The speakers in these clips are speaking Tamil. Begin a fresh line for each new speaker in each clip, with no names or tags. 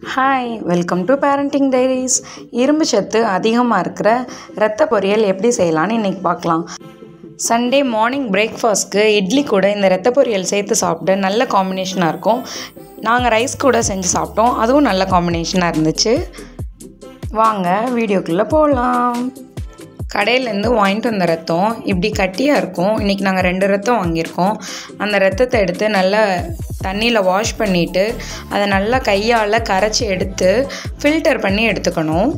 hi welcome to parenting diaries இரும்பு சத்து அதிகமாக இருக்கிற ரத்த பொரியல் எப்படி செய்யலான்னு இன்றைக்கி பார்க்கலாம் சண்டே மார்னிங் பிரேக்ஃபாஸ்ட்க்கு இட்லி கூட இந்த ரத்த பொரியல் சேர்த்து சாப்பிட நல்ல காம்பினேஷனாக இருக்கும் நாங்கள் ரைஸ் கூட செஞ்சு சாப்பிட்டோம் அதுவும் நல்ல காம்பினேஷனாக இருந்துச்சு வாங்க வீடியோக்குள்ளே போகலாம் கடையிலேருந்து வாங்கிட்டு வந்த ரத்தம் இப்படி கட்டியாக இருக்கும் இன்றைக்கி நாங்கள் ரெண்டு ரத்தம் வாங்கியிருக்கோம் அந்த ரத்தத்தை எடுத்து நல்லா தண்ணியில் வாஷ் பண்ணிவிட்டு அதை நல்லா கையால் கரைச்சி எடுத்து ஃபில்டர் பண்ணி எடுத்துக்கணும்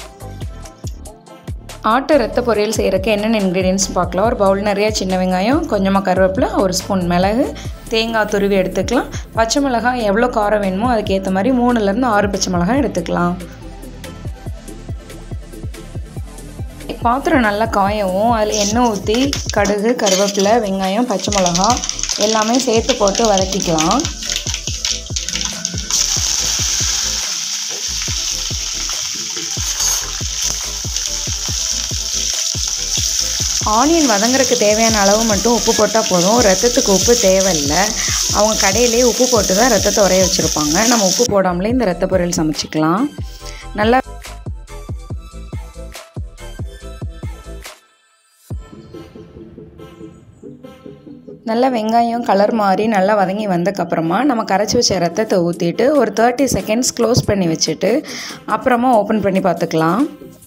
ஆட்டு ரத்த பொரியல் செய்கிறக்கு என்னென்ன இன்க்ரீடியன்ஸ் பார்க்கலாம் ஒரு பவுல் நிறைய சின்ன வெங்காயம் கொஞ்சமாக கருவேப்பிலை ஒரு ஸ்பூன் மிளகு தேங்காய் துருவி எடுத்துக்கலாம் பச்சை மிளகாய் எவ்வளோ காரம் வேணுமோ அதுக்கேற்ற மாதிரி மூணுலேருந்து ஆறு பச்சை மிளகாய் எடுத்துக்கலாம் பாத்திரம் நல்லா காயவும் அதில் எண்ணெய் ஊற்றி கடுகு கருவேப்பிலை வெங்காயம் பச்சை மிளகா எல்லாமே சேர்த்து போட்டு வதக்கிக்கலாம் ஆனியன் வதங்குறதுக்கு தேவையான அளவு மட்டும் உப்பு போட்டால் போதும் ரத்தத்துக்கு உப்பு தேவையில்லை அவங்க கடையிலே உப்பு போட்டு தான் ரத்தத்தை உரைய வச்சுருப்பாங்க நம்ம உப்பு போடாமலே இந்த ரத்த பொரியல் சமைச்சிக்கலாம் நல்லா நல்லா வெங்காயம் கலர் மாறி நல்லா வதங்கி வந்தக்கப்புறமா நம்ம கரைச்சி வச்ச ரத்தத்தை ஊற்றிட்டு ஒரு தேர்ட்டி செகண்ட்ஸ் க்ளோஸ் பண்ணி வச்சுட்டு அப்புறமா ஓப்பன் பண்ணி பார்த்துக்கலாம்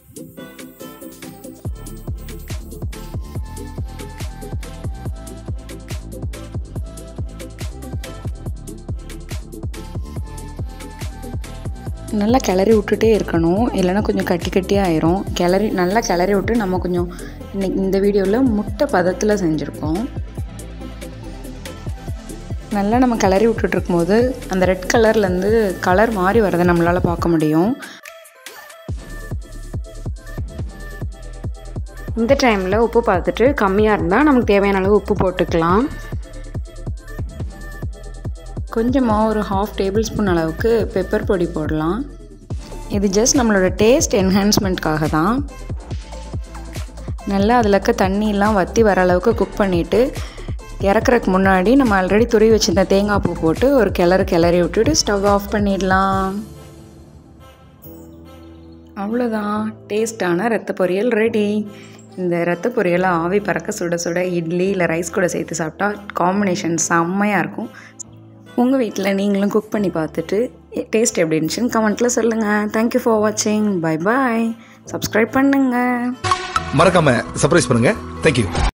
நல்லா கிளறி விட்டுட்டே இருக்கணும் இல்லைன்னா கொஞ்சம் கட்டி கட்டியாக ஆயிரும் கிளறி நல்லா கிளறி விட்டு நம்ம கொஞ்சம் இன்னைக்கு இந்த வீடியோவில் முட்டை பதத்தில் செஞ்சுருக்கோம் நல்லா நம்ம கிளறி விட்டுட்டு இருக்கும்போது அந்த ரெட் கலர்லேருந்து கலர் மாறி வரதை நம்மளால் பார்க்க முடியும்
இந்த டைமில் உப்பு பார்த்துட்டு கம்மியாக இருந்தால் நமக்கு தேவையான அளவு உப்பு போட்டுக்கலாம்
கொஞ்சமாக ஒரு ஹாஃப் டேபிள் ஸ்பூன் அளவுக்கு பெப்பர் பொடி போடலாம் இது ஜஸ்ட் நம்மளோட டேஸ்ட் என்ஹான்ஸ்மெண்ட்காக தான் நல்லா அதில் இருக்க தண்ணியெலாம் வற்றி வர அளவுக்கு குக் பண்ணிவிட்டு இறக்குறதுக்கு முன்னாடி நம்ம ஆல்ரெடி துருவி வச்சுருந்த தேங்காய் பூ போட்டு ஒரு கிளறு கிளறி விட்டுட்டு ஸ்டவ் ஆஃப் பண்ணிடலாம் அவ்வளோதான் டேஸ்டான ரத்த பொரியல் ரெடி இந்த ரத்த பொரியலை ஆவி பறக்க சுட சுட இட்லி இல்லை ரைஸ் கூட சேர்த்து சாப்பிட்டா காம்பினேஷன் செம்மையாக இருக்கும் உங்கள் வீட்டில் நீங்களும் குக் பண்ணி பார்த்துட்டு டேஸ்ட் எப்படி இருந்துச்சுன்னு கமெண்ட்டில் சொல்லுங்கள் தேங்க்யூ ஃபார் வாட்சிங் பை பாய் சப்ஸ்கிரைப் பண்ணுங்கள்
மறக்காம சர்ப்ரைஸ் பண்ணுங்க தேங்க்யூ